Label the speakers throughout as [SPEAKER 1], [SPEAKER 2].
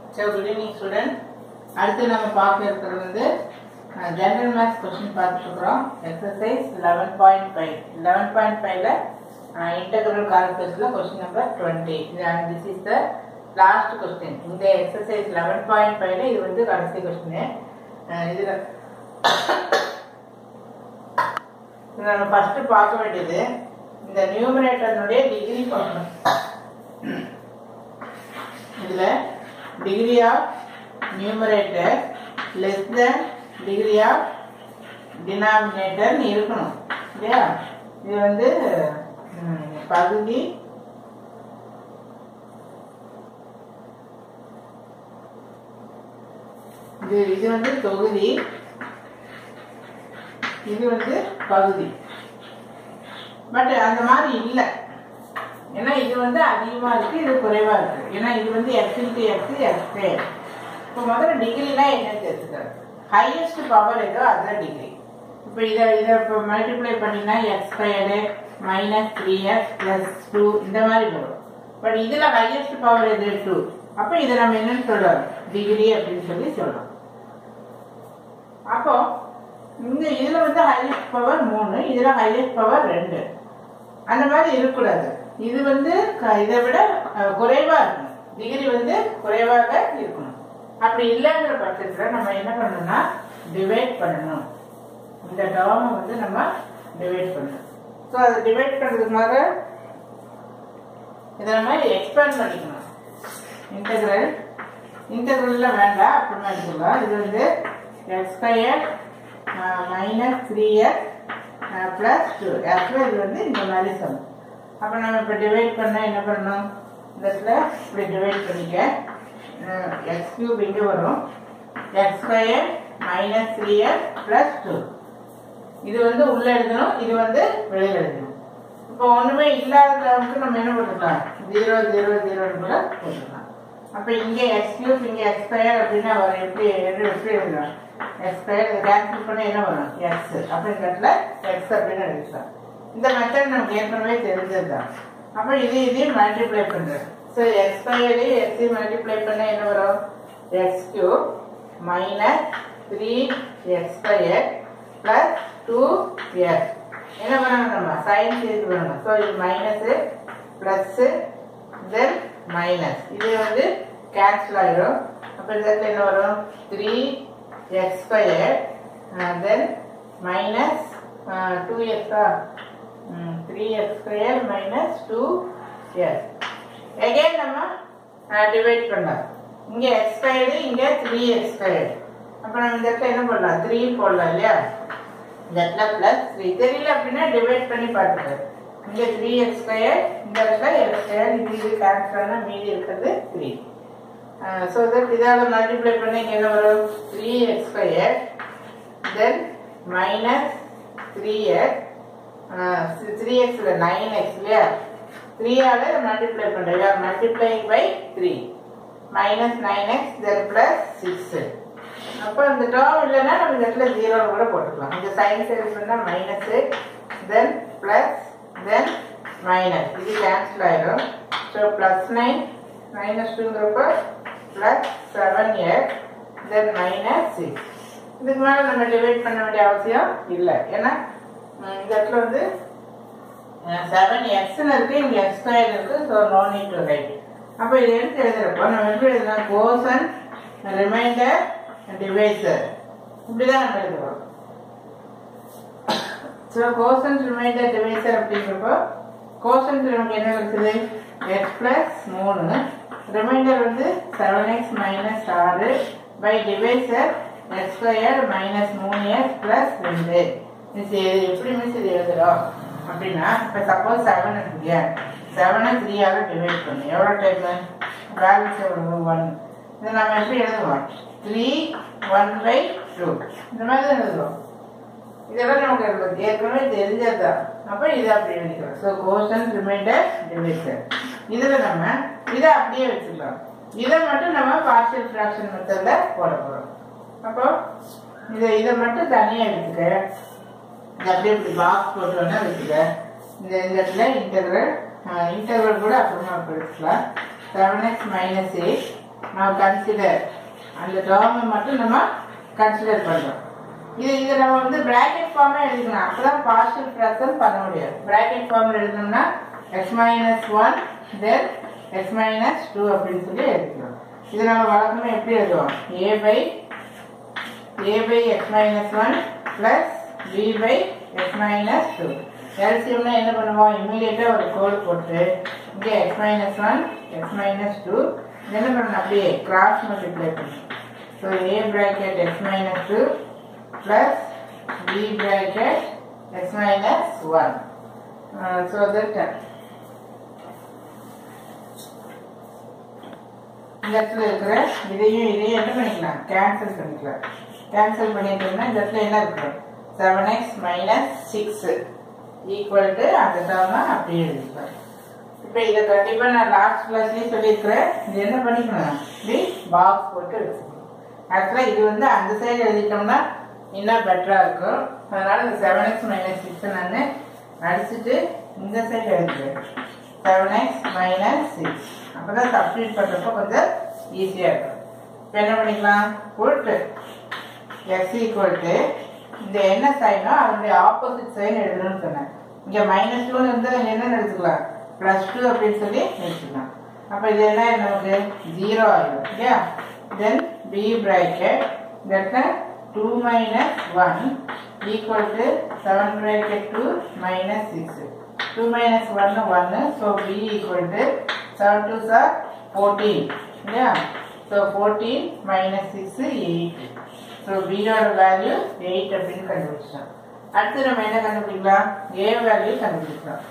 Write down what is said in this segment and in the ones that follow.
[SPEAKER 1] so good evening student அடுத்து நம்ம பார்க்க இருக்கிறது வந்து ஜெனரல் மேத்ஸ் கொஸ்டின் பார்த்துருக்குறோம் exercise eleven point five eleven point ஃபைவ்ல இன்டெகிரல் கால்குலஸில் question number twenty this is the last question இந்த எக்ஸசைஸ் லெவன் பாயிண்ட் ஃபைவ்ல இது வந்து கடைசி கொஸ்டின் இதில் இதில் நம்ம ஃபஸ்ட்டு பார்க்க வேண்டியது இந்த நியூமரேட்டர்னுடைய டிகிரி பார்க்கணும் இதுல degree of numerator less than degree of denominator இருக்கணும் இல்லையா இது வந்து ம், பகுதி இது இது வந்து தொகுதி இது வந்து பகுதி பட் அந்த மாதிரி இல்லை ஏன்னா இது வந்து அதிகமா இருக்கு இது குறைவா இருக்கு ஏன்னா இது வந்து x into x x square இப்போ முதல்ல டிகிரினா என்னன்னு தெரிஞ்சுக்கிறது ஹையஸ்ட் பவர் ஏதோ அதுதான் டிகிரி இப்போ இதை இதை இப்போ மல்டிப்ளை பண்ணினா x square minus three x plus two இந்த மாதிரி வரும் பட் இதில் ஹையஸ்ட் பவர் எது டூ அப்போ இதை நம்ம என்னன்னு சொல்றோம் டிகிரி அப்படின்னு சொல்லி சொல்றோம் அப்போ இந்த இதுல வந்து ஹையஸ்ட் பவர் மூணு இதுல ஹையஸ்ட் பவர் ரெண்டு அந்த மாதிரி இருக்கக்கூடாது இது வந்து க- இதை விட அஹ், குறைவா இருக்கணும் டிகிரி வந்து குறைவாக இருக்கணும் அப்படி இல்லைங்கிற பட்சத்துல நம்ம என்ன பண்ணணும்னா டிவைட் பண்ணணும் இந்த டேர்மை வந்து நம்ம டிவைட் பண்ணணும் ஸோ அதை டிவைட் பண்றதுக்காக இதை நம்ம எக்ஸ்பேண்ட் பண்ணிக்கணும் இன்டெகிரல் இன்டெகிரல்ல வேண்டாம் அப்புறமா எடுத்துக்கலாம் இது வந்து x square minus three x plus two ஆக்சுவலாக இது வந்து இந்த மாதிரி சம் அப்போ நம்ம இப்போ டிவைட் பண்ண என்ன பண்ணணும் இந்த இடத்துல இப்படி டிவைட் பண்ணிக்க எக்ஸ் கியூப் இங்கே வரும் x square minus three x plus two இது வந்து உள்ள எழுதணும் இது வந்து வெளியில எழுதணும் இப்போ ஒண்ணுமே இல்லாத அளவுக்கு நம்ம என்ன போட்டுக்கலாம் ஜீரோ ஜீரோ ஜீரோன்னு கூட போட்டுக்கலாம் அப்போ இங்கே எக்ஸ் கியூப் இங்கே எக்ஸ் ஸ்கொயர் அப்படின்னா வரும் எப்படி எப்படி எப்படி எழுதலாம் எக்ஸ் ஸ்கொயர் இதை கேன்சல் பண்ண என்ன வரும் எக்ஸ் அப்போ இந்த இடத்துல எக்ஸ் அப்படின்னு எழுதிக்கலாம் இந்த மெத்தட் நமக்கு ஏற்கனவே தெரிஞ்சது தான் அப்போ இது இதையும் மல்டிப்ளை பண்ணுறது ஸோ எக்ஸ் ஸ்கொயரையும் எக்ஸையும் மல்டிப்ளை பண்ண என்ன வரும் x cube minus three x square plus two x என்ன பண்ணணும் நம்ம சைன் சேர்த்து பண்ணணும் ஸோ இது மைனஸு ப்ளஸ்ஸு தென் மைனஸ் இது வந்து கேன்சல் ஆயிடும் அப்போ இந்த இடத்துல என்ன வரும் three x square then minus two எக்ஸா three x square minus two x again நம்ம டிவைட் பண்ணலாம் இங்க எக்ஸ் ஸ்கொயர்டு இங்க த்ரீ எக்ஸ் ஸ்கொயர் அப்போ நம்ம இந்த இடத்துல என்ன பண்ணலாம் த்ரீ போடலாம் இல்லையா இந்த இடத்துல பிளஸ் த்ரீ தெரியல அப்படின்னா டிவைட் பண்ணி பார்த்துக்க இங்க த்ரீ எக்ஸ் ஸ்கொயர் இந்த இடத்துல எக்ஸ் ஸ்கொயர் இது இது கேன்சல் ஆனால் மீதி இருக்கிறது த்ரீ ஸோ தட் இதால் மல்டிப்ளை பண்ண இங்க என்ன வரும் three x square then minus three x three எக்ஸ்ல நைன் எக்ஸ் இல்லையா த்ரீயால மல்டிப்ளை பண்றோம் you multiplying by three minus nine x then plus six அப்போ இந்த டேர்ம் இல்லைன்னா நம்ம இந்த இடத்துல ஜீரோ கூட போட்டுக்கலாம் இந்த சைன் சைடு பண்ணால் minus then plus then minus இது கேன்சல் ஆயிடும் ஸோ பிளஸ் நைன் மைனஸ் டூங்கிறப்ப plus seven x then minus six இதுக்கு மேலே நம்ம டிவைட் பண்ண வேண்டிய அவசியம் இல்லை ஏன்னா ம், இந்த இடத்துல வந்து செவன் எக்ஸ்னு இருக்கு இங்க எக்ஸ் ஸ்கொயர் இருக்கு so no need to write அப்போ இதை எடுத்து எழுதுறப்போ நம்ம எப்படி எழுதலாம் கோசன் ரிமைண்டர் டிவைசர் இப்படிதான் நம்ம எழுதுறோம் ஸோ கோசன் ரிமைண்டர் டிவைசர் அப்படிங்கிறப்போ கோசன் நமக்கு என்ன இருக்குது எக்ஸ் பிளஸ் மூணு ரிமைண்டர் வந்து செவன் எக்ஸ் மைனஸ் ஆறு by divisor x square minus மூணு எக்ஸ் பிளஸ் ரெண்டு மிஸ் இது எப்படி மிஸ் இது எழுதுறோம் அப்படின்னா இப்போ சப்போஸ் செவன் இருக்குங்க செவனை த்ரீயால் டிவைட் பண்ணு எவ்வளோ டைமு பேலன்ஸ் எவ்வளோ ஒன் இதை நம்ம எப்படி எழுதுவோம் த்ரீ ஒன் பை டூ இந்த மாதிரி தான் எழுதுவோம் இதெல்லாம் நமக்கு ஏற்கனவே தெரிஞ்சதுதான் அப்போ இதை அப்படி எழுதிக்கிறோம் ஸோ கோஷன் ரிமைண்டர் டிவிஷன் இதில் நம்ம இதை அப்படியே வச்சுக்கலாம் இதை மட்டும் நம்ம பார்ஷியல் ஃப்ராக்ஷன் மெத்தடில் போட போகிறோம் அப்போ இதை இதை மட்டும் தனியாக எடுத்துக்க இது அப்படியே இப்படி பாக்ஸ் போட்டோன்னா வச்சுக்க இந்த இந்த இடத்துல இன்டெகிரல் இன்டெகிரல் கூட அப்புறமா படிச்சுக்கலாம் seven x minus eight now consider அந்த டேர்மை மட்டும் நம்ம கன்சிடர் பண்றோம் இது இது நம்ம வந்து பிராக்கெட் ஃபார்மே எழுதிக்கணும் அப்பதான் பார்ஷியல் ஃபிராக்ஷன் பண்ண முடியாது பிராக்கெட் ஃபார்ம்ல எழுதணும்னா x minus one then x minus two அப்படின்னு சொல்லி எழுதிக்கலாம் இது நம்ம வழக்கமாக எப்படி எழுதுவோம் A by A by x minus one plus B by x minus two எல்சியம்னா என்ன பண்ணுவோம் இமீடியட்டாக ஒரு கோடு போட்டு இங்கே x minus one x minus two என்ன பண்ணணும் அப்படியே கிராஸ் மல்டிப்ளை பண்ணணும் so A bracket x minus two plus B bracket x minus one so that இந்த இடத்துல இருக்கிற இதையும் இதையும் என்ன பண்ணிக்கலாம் கேன்சல் பண்ணிக்கலாம் கேன்சல் பண்ணிட்டோம்னா இந்த இடத்துல என்ன இருக்கு seven x minus six equal to அந்த டேர்மை அப்படியே எழுதிக்கலாம் இப்போ இதை கண்டிப்பாக நான் லாஸ்ட் கிளாஸ்லேயும் சொல்லியிருக்கிறேன் இது என்ன பண்ணிக்கணும் இப்படி பாக்ஸ் போட்டு வச்சுக்கணும் ஆக்சுவலாக இது வந்து அந்த சைடு எழுதிட்டோம்னா இன்னும் பெட்டராக இருக்கும் அதனால இந்த செவன் எக்ஸ் மைனஸ் சிக்ஸ் நான் அடிச்சுட்டு இந்த சைடு எழுதுறேன் செவன் எக்ஸ் மைனஸ் சிக்ஸ் அப்போ தான் சப்ஸ்டியூட் பண்ணுறப்போ கொஞ்சம் ஈஸியாக இருக்கும் இப்போ என்ன பண்ணிக்கலாம் போட்டு எக்ஸ் ஈக்குவல் டு இந்த என்ன சைனோ அதனுடைய ஆப்போசிட் சைன் எழுதணும்னு சொன்னேன் இங்கே மைனஸ் டூன்னு இருந்தால் இங்கே என்ன எடுத்துக்கலாம் ப்ளஸ் டூ அப்படின்னு சொல்லி எடுத்துக்கலாம் அப்போ இது என்ன நமக்கு ஜீரோ ஆகிடும் இல்லையா தென் பி பிராக்கெட் இந்த two minus one equal to seven bracket two minus six two minus ஒன்று ஒன்று so B equal to seven two சார் ஃபோர்டீன் இல்லையா so fourteen minus six eight so பியோட வேல்யூ எயிட் அப்படின்னு கண்டுபிடிச்சோம் அடுத்து நம்ம என்ன கண்டுபிடிக்கலாம் ஏ வேல்யூ கண்டுபிடிக்கலாம்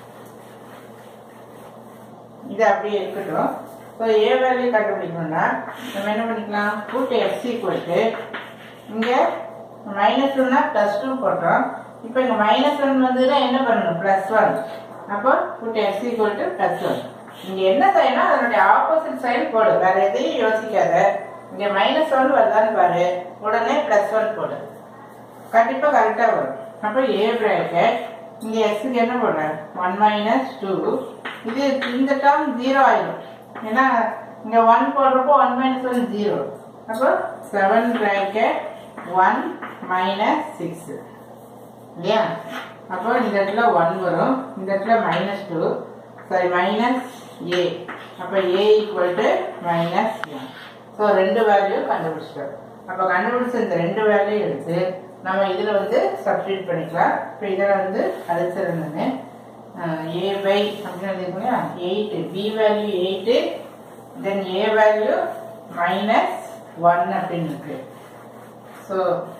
[SPEAKER 1] இது அப்படியே இருக்கட்டும் ஸோ ஏ வேல்யூ கண்டுபிடிக்கணும்னா நம்ம என்ன பண்ணிக்கலாம் கூட்டு எக்ஸ் ஈக்குவல் டு இங்கே மைனஸ் ஒன்னா ப்ளஸ் டூ போட்டோம் இப்போ இங்கே மைனஸ் ஒன் வந்ததுன்னா என்ன பண்ணணும் ப்ளஸ் ஒன் அப்போ கூட்டு x equal to plus one இங்கே என்ன சைனா அதனுடைய ஆப்போசிட் சைன் போடு வேற எதையும் யோசிக்காத இங்கே மைனஸ் ஒன் வருதான்னு பாரு உடனே ப்ளஸ் ஒன் போடு கண்டிப்பாக கரெக்டாக வரும் அப்போ ஏ பிராக்கெட் இங்கே எக்ஸுக்கு என்ன போடுறேன் ஒன் மைனஸ் டூ இது இந்த டேர்ம் ஜீரோ ஆயிடும் ஏன்னா இங்கே ஒன் போடுறப்போ ஒன் மைனஸ் ஒன் ஜீரோ அப்போ seven bracket one minus six இல்லையா அப்போ இந்த இடத்துல ஒன் வரும் இந்த இடத்துல minus two sorry minus A அப்போ A equal to minus one so ரெண்டு வேல்யூ கண்டுபிடிச்சிட்டோம் அப்போ கண்டுபிடிச்ச இந்த ரெண்டு வேல்யூ எடுத்து நம்ம இதில் வந்து சப்ஸ்டியூட் பண்ணிக்கலாம் இப்போ இதில் வந்து அழைச்சிருந்தேன்னு ஏ பை அப்படின்னு எழுதிருக்கோங்க eight B value eight then A value minus one அப்படின்னு இருக்கு ஸோ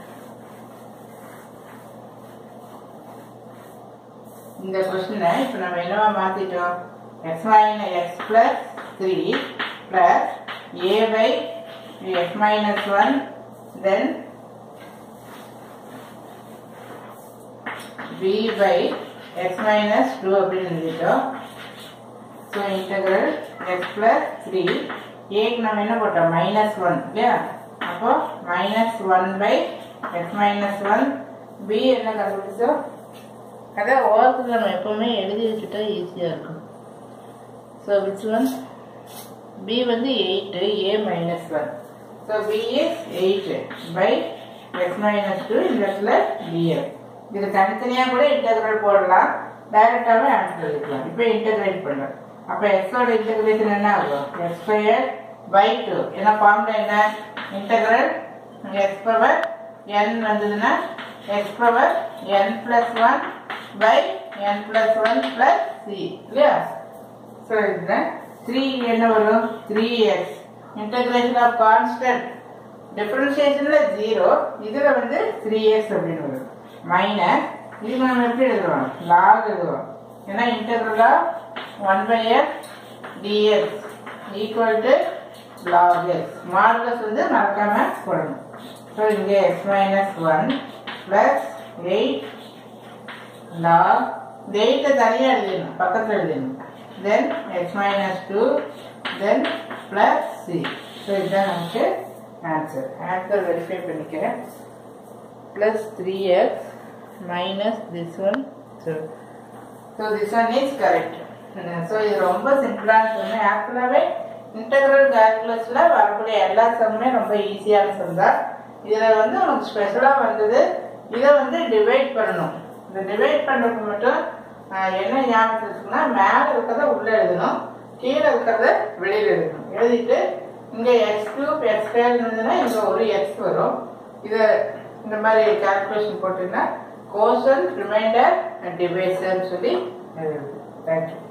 [SPEAKER 1] இந்த கொஸ்டினை இப்போ நம்ம என்னவா மாற்றிட்டோம் x minus x plus three plus A by x minus one then b by x minus 2 அப்படின்னு எழுதிட்டோம் so integral x plus three ஏக்கு நம்ம என்ன போட்டோம் மைனஸ் ஒன் இல்லையா அப்போ minus one by x minus one B என்ன கண்டுபிடிச்சோம் அதான் ஓரத்தில் நம்ம எப்பவுமே எழுதி வச்சுட்டா ஈஸியாக இருக்கும் ஸோ விச் ஒன் பி வந்து eight A minus one so B is eight by x minus two இந்த இடத்துல பிஎஃப் இது தனித்தனியாக கூட இன்டெகிரல் போடலாம் டைரக்டாகவே ஆன்சர் எழுதிக்கலாம் இப்போ இன்டெகிரேட் பண்ணுறோம் அப்போ எக்ஸோட இன்டெகிரேஷன் என்ன ஆகும் எக்ஸ் ஸ்கொயர் பை டூ ஏன்னா ஃபார்முலா என்ன இன்டெகிரல் எக்ஸ் பவர் என் வந்ததுன்னா x power n plus one by n plus one plus C இல்லையா ஸோ இதுதான் த்ரீ என்ன வரும் three x integration of constant டிஃபரன்ஷியேஷன்ல ஜீரோ இதுல வந்து த்ரீ எக்ஸ் அப்படின்னு வரும் மைனஸ் இதுக்கு நம்ம எப்படி எழுதுவோம் லாக் எழுதுவோம் ஏன்னா integral of one by x dx equal to log x modulus வந்து மறக்காம போடணும் ஸோ இங்கே x minus one plus eight log இந்த எயிட்டை தனியாக எழுதிடணும் பக்கத்தில் எழுதிடணும் then x minus two then plus C so இதுதான் நமக்கு ஆன்சர் ஆன்சர் வெரிஃபை பண்ணிக்கிறேன் plus 3x minus this one so so this one is correct so இது ரொம்ப சிம்பிளான சொன்னேன் ஆக்சுவலாகவே இன்டெகிரல் கால்குலஸில் வரக்கூடிய எல்லா சம்மே ரொம்ப ஈஸியான சம் தான் இதில் வந்து உனக்கு ஸ்பெஷலாக வந்தது இதை வந்து டிவைட் பண்ணணும் இந்த டிவைட் பண்ணுறதுக்கு மட்டும் ஆஹ், என்ன ஞாபகம் இருக்குன்னா மேலே இருக்கிறத உள்ளே எழுதணும் கீழே இருக்கிறத வெளியில் எழுதணும் எழுதிட்டு இங்கே எக்ஸ் கியூப் எக்ஸ் ஸ்கொயர் இருந்ததுன்னா இங்கே ஒரு எக்ஸ் வரும் இதை இந்த மாதிரி கால்குலேஷன் போட்டீங்கன்னா கோஷன் ரிமைண்டர் டிவைசர்னு சொல்லி எழுதுது தேங்க்யூ